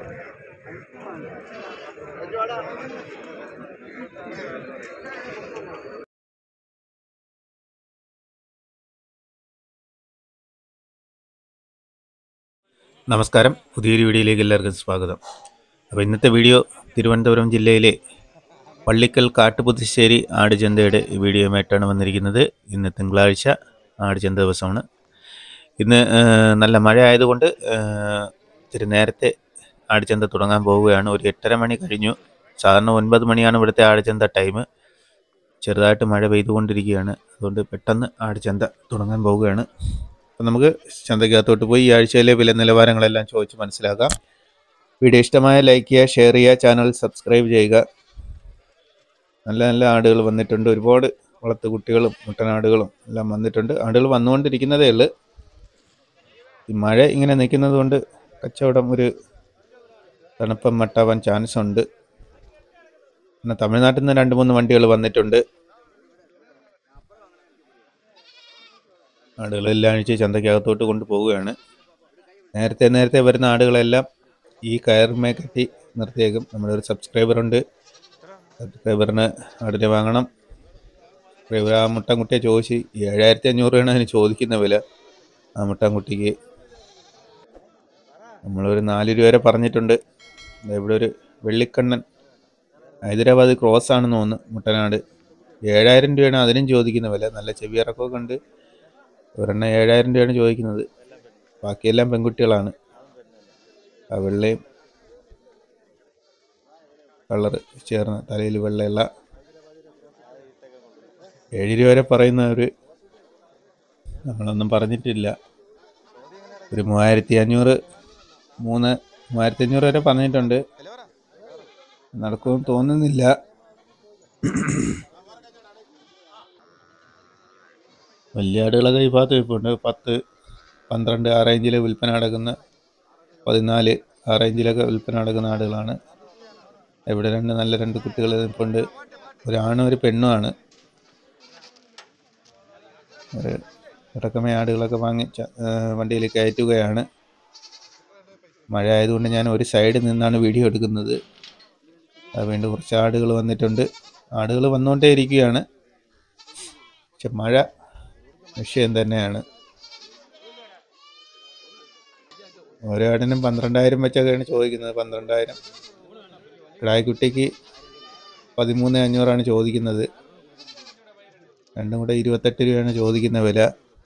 നമസ്കാരം പുതിയൊരു വീഡിയോയിലേക്ക് എല്ലാവർക്കും സ്വാഗതം അപ്പോൾ ഇന്നത്തെ വീഡിയോ തിരുവനന്തപുരം ജില്ലയിലെ പള്ളിക്കൽ കാട്ടുപുതുശ്ശേരി ആടുചന്തയുടെ വീഡിയോയുമായിട്ടാണ് വന്നിരിക്കുന്നത് ഇന്ന് തിങ്കളാഴ്ച ആടുചന്ത ദിവസമാണ് ഇന്ന് ആ, നല്ല മഴ ആയതുകൊണ്ട് ആ, ഇത്തിരി നേരത്തെ ആടുചന്ത തുടങ്ങാൻ പോവുകയാണ് ഒരു എട്ടര മണി കഴിഞ്ഞു സാധാരണ ഒൻപത് മണിയാണ് ഇവിടുത്തെ ആടുചന്ത ടൈം ചെറുതായിട്ട് മഴ പെയ്തുകൊണ്ടിരിക്കുകയാണ് അതുകൊണ്ട് പെട്ടെന്ന് ആടുചന്ത തുടങ്ങാൻ പോവുകയാണ് അപ്പം നമുക്ക് ചന്തയ്ക്കകത്തോട്ട് പോയി ഈ ആഴ്ചയിലെ വില നിലവാരങ്ങളെല്ലാം ചോദിച്ച് മനസ്സിലാക്കാം വീഡിയോ ഇഷ്ടമായ ലൈക്ക് ചെയ്യുക ഷെയർ ചെയ്യുക ചാനൽ സബ്സ്ക്രൈബ് ചെയ്യുക നല്ല നല്ല ആടുകൾ വന്നിട്ടുണ്ട് ഒരുപാട് വളർത്തു കുട്ടികളും മുട്ടനാടുകളും എല്ലാം വന്നിട്ടുണ്ട് ആടുകൾ വന്നുകൊണ്ടിരിക്കുന്നതേ ഉള്ളൂ ഈ മഴ ഇങ്ങനെ നിൽക്കുന്നത് കൊണ്ട് കച്ചവടം ഒരു തണുപ്പം മട്ടാവാൻ ചാൻസ് ഉണ്ട് പിന്നെ തമിഴ്നാട്ടിൽ നിന്ന് രണ്ട് മൂന്ന് വണ്ടികൾ വന്നിട്ടുണ്ട് ആടുകൾ എല്ലാ ആഴ്ച ചന്തയ്ക്കകത്തോട്ട് കൊണ്ടുപോവുകയാണ് നേരത്തെ നേരത്തെ വരുന്ന ആടുകളെല്ലാം ഈ കയറുമേ കെട്ടി നിർത്തിയേക്കും നമ്മുടെ ഒരു സബ്സ്ക്രൈബറുണ്ട് സബ്സ്ക്രൈബറിന് ആടിനെ വാങ്ങണം സബ്സ്ക്രൈബർ ആ മുട്ടൻകുട്ടിയെ ചോദിച്ച് ഏഴായിരത്തി അഞ്ഞൂറ് രൂപയാണ് അതിന് ചോദിക്കുന്ന വില ആ മുട്ടൻകുട്ടിക്ക് നമ്മളൊരു നാല് രൂപ വരെ പറഞ്ഞിട്ടുണ്ട് ദേ ഇവിടെ ഒരു വെള്ളിക്കണ്ണൻ ഹൈദരാബാദ് ക്രോസ് ആണെന്ന് തോന്നുന്നു മുട്ടനാട് ഏഴായിരം രൂപയാണ് അതിനും ചോദിക്കുന്ന വില നല്ല ചെവിയിറക്കമൊക്കെ ഉണ്ട് ഒരെണ്ണം ഏഴായിരം രൂപയാണ് ചോദിക്കുന്നത് ബാക്കിയെല്ലാം പെൺകുട്ടികളാണ് ആ വെള്ളയും കളറ് ചേർന്ന് തലയിൽ വെള്ളയുള്ള ഏഴ് രൂപ വരെ പറയുന്നവർ നമ്മളൊന്നും പറഞ്ഞിട്ടില്ല ഒരു മൂവായിരത്തി അഞ്ഞൂറ് മൂന്ന് മൂവായിരത്തി അഞ്ഞൂറ് വരെ പറഞ്ഞിട്ടുണ്ട് നടക്കുമെന്ന് തോന്നുന്നില്ല വലിയ ആടുകളൊക്കെ ഈ ഭാഗത്ത് ഇരിപ്പുണ്ട് പത്ത് പന്ത്രണ്ട് ആ റേഞ്ചിൽ വിൽപ്പന നടക്കുന്ന പതിനാല് ആ റേഞ്ചിലൊക്കെ വിൽപ്പന നടക്കുന്ന ആടുകളാണ് ഇവിടെ രണ്ട് നല്ല രണ്ട് കുട്ടികൾ നിൽപ്പുണ്ട് ഒരാണും ഒരു പെണ്ണുമാണ് ഒരു ഇറക്കമേ ആടുകളൊക്കെ വാങ്ങി ച- ആ, വണ്ടിയിൽ കയറ്റുകയാണ് മഴ ആയതുകൊണ്ട് ഞാൻ ഒരു സൈഡിൽ നിന്നാണ് വീഡിയോ എടുക്കുന്നത് അതുകൊണ്ട് കുറച്ച് ആടുകൾ വന്നിട്ടുണ്ട് ആടുകൾ വന്നുകൊണ്ടേ ഇരിക്കുകയാണ് പക്ഷെ മഴ വിഷയം തന്നെയാണ് ഓരോ ആടിനും പന്ത്രണ്ടായിരം വെച്ചൊക്കെയാണ് ചോദിക്കുന്നത് പന്ത്രണ്ടായിരം കിടായിക്കുട്ടിക്ക് പതിമൂന്ന് അഞ്ഞൂറാണ് ചോദിക്കുന്നത് രണ്ടും കൂടെ ഇരുപത്തെട്ട് രൂപയാണ് ചോദിക്കുന്ന വില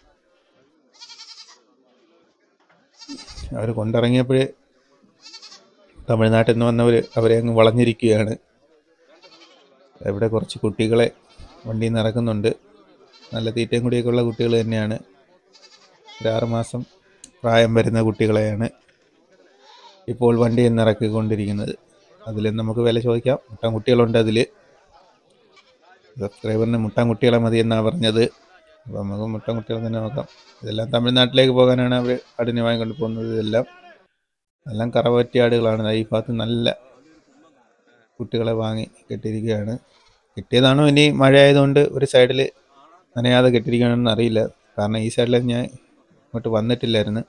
അവർ കൊണ്ടിറങ്ങിയപ്പോഴേ തമിഴ്നാട്ടിൽ നിന്ന് വന്നവർ അവരെ അങ്ങ് വളഞ്ഞിരിക്കുകയാണ് ഇവിടെ കുറച്ച് കുട്ടികളെ വണ്ടിയിൽ നിന്ന് ഇറക്കുന്നുണ്ട് നല്ല തീറ്റയും കൂടിയൊക്കെ ഉള്ള കുട്ടികൾ തന്നെയാണ് ഒരു ആറ് മാസം പ്രായം വരുന്ന കുട്ടികളെയാണ് ഇപ്പോൾ വണ്ടിയിൽ നിന്ന് ഇറക്കിക്കൊണ്ടിരിക്കുന്നത് അതിൽ നമുക്ക് വില ചോദിക്കാം മുട്ടാൻ കുട്ടികളുണ്ട് അതിൽ സബ്സ്ക്രൈബറിന് മുട്ടാൻ കുട്ടികളെ മതി എന്നാണ് പറഞ്ഞത് അപ്പോൾ നമുക്ക് മുട്ടാൻ കുട്ടികളെ തന്നെ നോക്കാം ഇതെല്ലാം തമിഴ്നാട്ടിലേക്ക് പോകാനാണ് അവർ ആടിനെ വാങ്ങിക്കൊണ്ട് പോകുന്നത് ഇതെല്ലാം എല്ലാം കറവറ്റിയ ആടുകളാണ് ഈ ഭാഗത്ത് നല്ല കുട്ടികളെ വാങ്ങി കെട്ടിയിരിക്കുകയാണ് കിട്ടിയതാണോ ഇനി മഴ ആയതുകൊണ്ട് ഒരു സൈഡിൽ നനയാതെ കെട്ടിയിരിക്കണമെന്ന് അറിയില്ല കാരണം ഈ സൈഡിൽ ഞാൻ ഇങ്ങോട്ട് വന്നിട്ടില്ലായിരുന്നു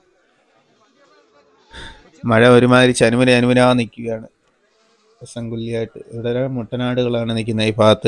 മഴ ഒരുമാതിരി ചനുമന അനുമനാ നിൽക്കുകയാണ് സങ്കുല്യായിട്ട് ഇവിടെ ഒരു മുട്ടനാടുകളാണ് നിൽക്കുന്നത് ഈ ഭാഗത്ത്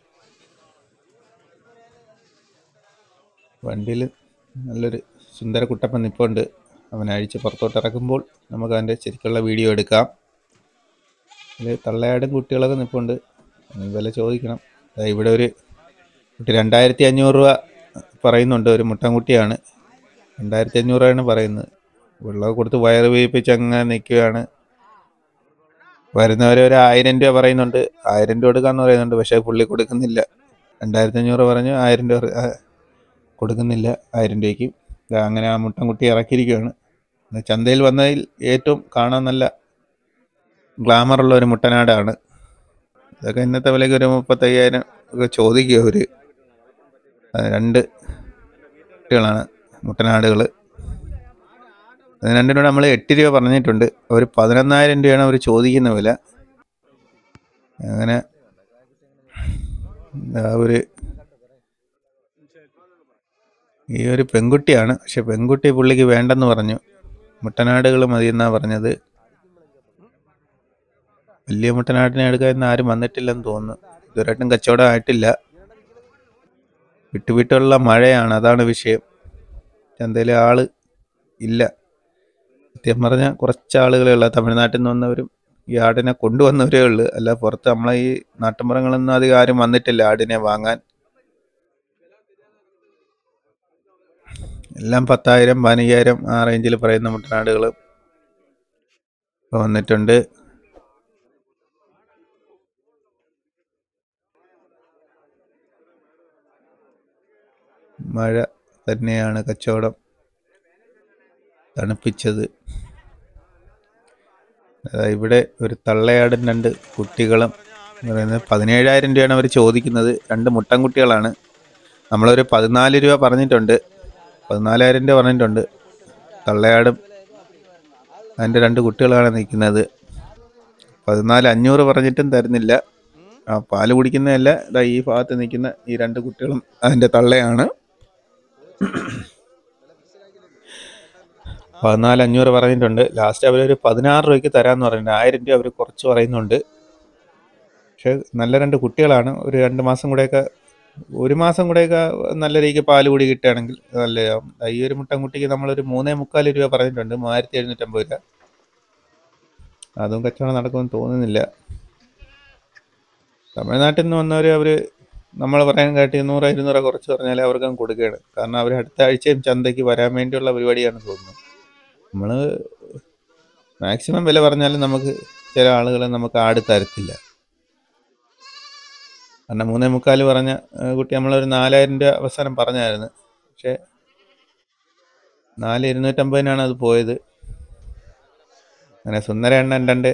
വണ്ടിയിൽ നല്ലൊരു സുന്ദര കുട്ടപ്പൻ നിൽപ്പുണ്ട് അവൻ അഴിച്ച് പുറത്തോട്ട് ഇറക്കുമ്പോൾ നമുക്ക് അതിൻ്റെ ശരിക്കുള്ള വീഡിയോ എടുക്കാം അതിൽ തള്ളയാടും കുട്ടികളൊക്കെ നിൽപ്പുണ്ട് അതിന് വില ചോദിക്കണം ദാ ഇവിടെ ഒരു കുട്ടി രണ്ടായിരത്തി അഞ്ഞൂറ് രൂപ പറയുന്നുണ്ട് ഒരു മുട്ടൻകുട്ടിയാണ് രണ്ടായിരത്തി അഞ്ഞൂറ് രൂപയാണ് പറയുന്നത് വെള്ളമൊക്കെ കൊടുത്ത് വയറ് വീപ്പിച്ച് അങ്ങനെ നിൽക്കുകയാണ് വരുന്നവരെ ഒരു ആയിരം രൂപ പറയുന്നുണ്ട് ആയിരം രൂപ കൊടുക്കാന്ന് പറയുന്നുണ്ട് പക്ഷേ പുള്ളി കൊടുക്കുന്നില്ല രണ്ടായിരത്തി അഞ്ഞൂറ് പറഞ്ഞു ആയിരം രൂപ ആ, കൊടുക്കുന്നില്ല ആയിരം രൂപയ്ക്ക് ദാ അങ്ങനെ ആ മുട്ടൻകുട്ടി ഇറക്കിയിരിക്കുകയാണ് ഇന്ന് ചന്തയിൽ വന്നതിൽ ഏറ്റവും കാണാൻ നല്ല ഗ്ലാമറുള്ള ഒരു മുട്ടനാടാണ് ഇതൊക്കെ ഇന്നത്തെ വിലയ്ക്ക് ഒരു മുപ്പത്തയ്യായിരം ഒക്കെ ചോദിക്കുക അവർ രണ്ട് കുട്ടികളാണ് മുട്ടനാടുകൾ അത് രണ്ടിനോട് നമ്മൾ എട്ട് രൂപ പറഞ്ഞിട്ടുണ്ട് അവർ പതിനൊന്നായിരം രൂപയാണ് അവർ ചോദിക്കുന്ന വില അങ്ങനെ ആ ഒരു ഈ ഒരു പെൺകുട്ടിയാണ് പക്ഷെ പെൺകുട്ടി പുള്ളിക്ക് വേണ്ടെന്ന് പറഞ്ഞു മുട്ടനാടുകൾ മതിയെന്നാണ് പറഞ്ഞത് വലിയ മുട്ടനാടിനെ എടുക്കാൻ ഇന്ന് ആരും വന്നിട്ടില്ലെന്ന് തോന്നുന്നു ഇതുവരെയായിട്ടും കച്ചവടം ആയിട്ടില്ല വിട്ടുവിട്ടുള്ള മഴയാണ് അതാണ് വിഷയം ചന്തയിൽ ആള് ഇല്ല സത്യം പറഞ്ഞാൽ കുറച്ച് ആളുകളേ ഉള്ളൂ തമിഴ്നാട്ടിൽ നിന്ന് വന്നവരും ഈ ആടിനെ കൊണ്ടുവന്നവരേ ഉള്ളൂ അല്ല പുറത്ത് നമ്മളെ ഈ നാട്ടുമ്പുറങ്ങളൊന്നും അധികം ആരും വന്നിട്ടില്ല ആടിനെ വാങ്ങാൻ എല്ലാം പത്തായിരം പതിനയ്യായിരം ആ റേഞ്ചിൽ പറയുന്ന മുട്ടനാടുകൾ ഇപ്പോൾ വന്നിട്ടുണ്ട് മഴ തന്നെയാണ് കച്ചവടം തണുപ്പിച്ചത് അതാ ഇവിടെ ഒരു തള്ളയാടും രണ്ട് കുട്ടികളും എന്ന് പറയുന്നത് പതിനേഴായിരം രൂപയാണ് അവർ ചോദിക്കുന്നത് രണ്ട് മുട്ടൻ കുട്ടികളാണ് നമ്മളൊരു പതിനാല് രൂപ പറഞ്ഞിട്ടുണ്ട് പതിനാലായിരം രൂപ പറഞ്ഞിട്ടുണ്ട് തള്ളയാടും അതിൻ്റെ രണ്ട് കുട്ടികളാണ് നിൽക്കുന്നത് പതിനാല് അഞ്ഞൂറ് പറഞ്ഞിട്ടും തരുന്നില്ല ആ പാല് കുടിക്കുന്നതല്ല ഇതാ ഈ ഭാഗത്ത് നിൽക്കുന്ന ഈ രണ്ട് കുട്ടികളും അതിൻ്റെ തള്ളയാണ് പതിനാല് അഞ്ഞൂറ് പറഞ്ഞിട്ടുണ്ട് ലാസ്റ്റ് അവരൊരു പതിനാറ് രൂപയ്ക്ക് തരാമെന്ന് പറഞ്ഞിട്ടുണ്ട് ആയിരം രൂപ അവർ കുറച്ച് പറയുന്നുണ്ട് പക്ഷെ നല്ല രണ്ട് കുട്ടികളാണ് ഒരു രണ്ട് മാസം കൂടെയൊക്കെ ഒരു മാസം കൂടെയൊക്കെ നല്ല രീതിക്ക് പാല് കൂടി കിട്ടുകയാണെങ്കിൽ നല്ലതാവും ദാ ഈ ഒരു മുട്ടൻകുട്ടിക്ക് നമ്മളൊരു മൂന്നേ മുക്കാൽ രൂപ പറഞ്ഞിട്ടുണ്ട് മൂവായിരത്തി എഴുന്നൂറ്റമ്പത് രൂപ അതും കച്ചവടം നടക്കുമെന്ന് തോന്നുന്നില്ല തമിഴ്നാട്ടിൽ നിന്ന് വന്നവർ അവർ നമ്മൾ പറയാൻ കാട്ടി നൂറ് ഇരുന്നൂറ് കുറച്ച് പറഞ്ഞാൽ അവർക്ക് അങ്ങ് കൊടുക്കുകയാണ് കാരണം അവർ അടുത്ത ആഴ്ചയും ചന്തയ്ക്ക് വരാൻ വേണ്ടിയുള്ള പരിപാടിയാണ് തോന്നുന്നത് നമ്മൾ മാക്സിമം വില പറഞ്ഞാലും നമുക്ക് ചില ആളുകൾ നമുക്ക് ആട് തരത്തില്ല കാരണം മൂന്നേ മുക്കാൽ പറഞ്ഞ ഏഹ്, കുട്ടി നമ്മളൊരു നാലായിരം രൂപ അവസാനം പറഞ്ഞായിരുന്നു പക്ഷേ നാല് ഇരുന്നൂറ്റമ്പതിനാണ് അത് പോയത് അങ്ങനെ സുന്ദര എണ്ണൻ രണ്ട്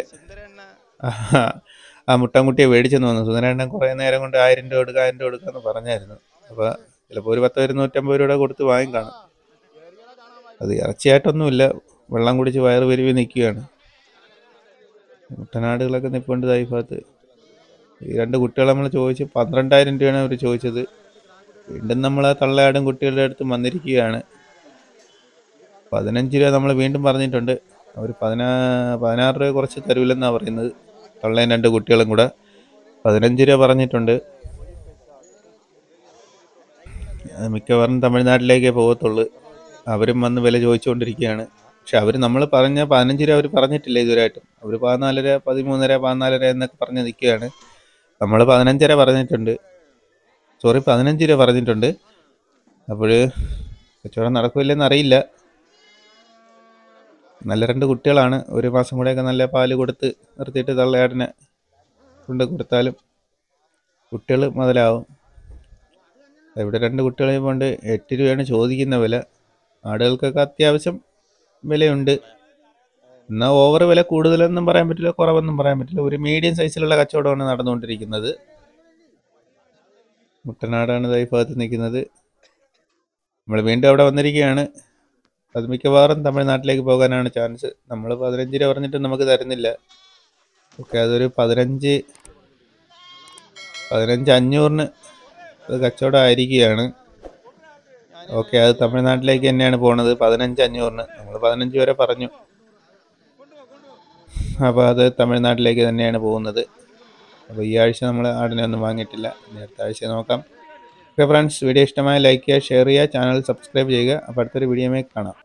ആ മുട്ടൻകുട്ടിയെ മേടിച്ചെന്ന് തോന്നുന്നു സുന്ദര എണ്ണൻ കുറേ നേരം കൊണ്ട് ആയിരം രൂപ കൊടുക്കുക ആയിരം രൂപ കൊടുക്കാന്ന് പറഞ്ഞായിരുന്നു അപ്പോൾ ചിലപ്പോൾ ഒരു പത്തോ ഇരുന്നൂറ്റമ്പത് രൂപ കൊടുത്ത് വാങ്ങി കാണും അത് ഇറച്ചിയായിട്ടൊന്നുമില്ല വെള്ളം കുടിച്ച് വയറ് പെരുവി നിൽക്കുകയാണ് മുട്ടനാടുകളൊക്കെ നിൽപ്പുണ്ട് ഈ ഭാഗത്ത് ഈ രണ്ട് കുട്ടികളെ നമ്മൾ ചോദിച്ച് പന്ത്രണ്ടായിരം രൂപയാണ് അവർ ചോദിച്ചത് വീണ്ടും നമ്മൾ ആ തള്ളയാടും കുട്ടികളുടെ അടുത്ത് വന്നിരിക്കുകയാണ് പതിനഞ്ച് രൂപ നമ്മൾ വീണ്ടും പറഞ്ഞിട്ടുണ്ട് അവർ പതിനാ പതിനാറ് രൂപ കുറച്ച് തരൂലെന്നാണ് പറയുന്നത് തള്ളയും രണ്ട് കുട്ടികളും കൂടെ പതിനഞ്ച് രൂപ പറഞ്ഞിട്ടുണ്ട് അത് മിക്കവാറും തമിഴ്നാട്ടിലേക്കേ പോകത്തുള്ളൂ അവരും വന്ന് വില ചോദിച്ചുകൊണ്ടിരിക്കുകയാണ് പക്ഷെ അവർ നമ്മൾ പറഞ്ഞ പതിനഞ്ച് രൂപ അവർ പറഞ്ഞിട്ടില്ല ഇതുവരെയായിട്ടും അവർ പതിനാലര പതിമൂന്നര പതിനാലര എന്നൊക്കെ പറഞ്ഞ് നിൽക്കുകയാണ് നമ്മൾ പതിനഞ്ചര പറഞ്ഞിട്ടുണ്ട് സോറി പതിനഞ്ച് രൂപ പറഞ്ഞിട്ടുണ്ട് അപ്പോൾ കച്ചവടം നടക്കില്ലെന്ന് അറിയില്ല നല്ല രണ്ട് കുട്ടികളാണ് ഒരു മാസം കൂടെയൊക്കെ നല്ല പാല് കൊടുത്ത് നിർത്തിയിട്ട് തള്ളയാടിനെ കൊണ്ട് കൊടുത്താലും കുട്ടികൾ മുതലാവും ഇവിടെ രണ്ട് കുട്ടികളെ കൊണ്ട് എട്ട് രൂപയാണ് ചോദിക്കുന്ന വില ആടുകൾക്കൊക്കെ അത്യാവശ്യം വിലയുണ്ട് എന്നാൽ ഓവർ വില കൂടുതലൊന്നും പറയാൻ പറ്റില്ല കുറവൊന്നും പറയാൻ പറ്റില്ല ഒരു മീഡിയം സൈസിലുള്ള കച്ചവടമാണ് നടന്നുകൊണ്ടിരിക്കുന്നത് മുട്ടനാടാണ് ദാ ഈ ഭാഗത്ത് നിൽക്കുന്നത് നമ്മൾ വീണ്ടും അവിടെ വന്നിരിക്കുകയാണ് അത് മിക്കവാറും തമിഴ്നാട്ടിലേക്ക് പോകാനാണ് ചാൻസ് നമ്മൾ പതിനഞ്ച് രൂപ പറഞ്ഞിട്ട് നമുക്ക് തരുന്നില്ല ഓക്കെ അതൊരു പതിനഞ്ച് പതിനഞ്ച് അഞ്ഞൂറിന് അത് കച്ചവടം ആയിരിക്കുകയാണ് ഓക്കെ അത് തമിഴ്നാട്ടിലേക്ക് തന്നെയാണ് പോണത് പതിനഞ്ച് അഞ്ഞൂറിന് നമ്മൾ പതിനഞ്ച് വരെ പറഞ്ഞു അപ്പോൾ അത് തമിഴ്നാട്ടിലേക്ക് തന്നെയാണ് പോകുന്നത് അപ്പോൾ ഈ ആഴ്ച നമ്മൾ ആടിനെ ഒന്നും വാങ്ങിയിട്ടില്ല ഇനി അടുത്ത ആഴ്ച നോക്കാം ഓക്കെ ഫ്രണ്ട്സ് വീഡിയോ ഇഷ്ടമായ ലൈക്ക് ചെയ്യുക ഷെയർ ചെയ്യുക ചാനൽ സബ്സ്ക്രൈബ് ചെയ്യുക അപ്പോൾ അടുത്തൊരു വീഡിയോമേ കാണാം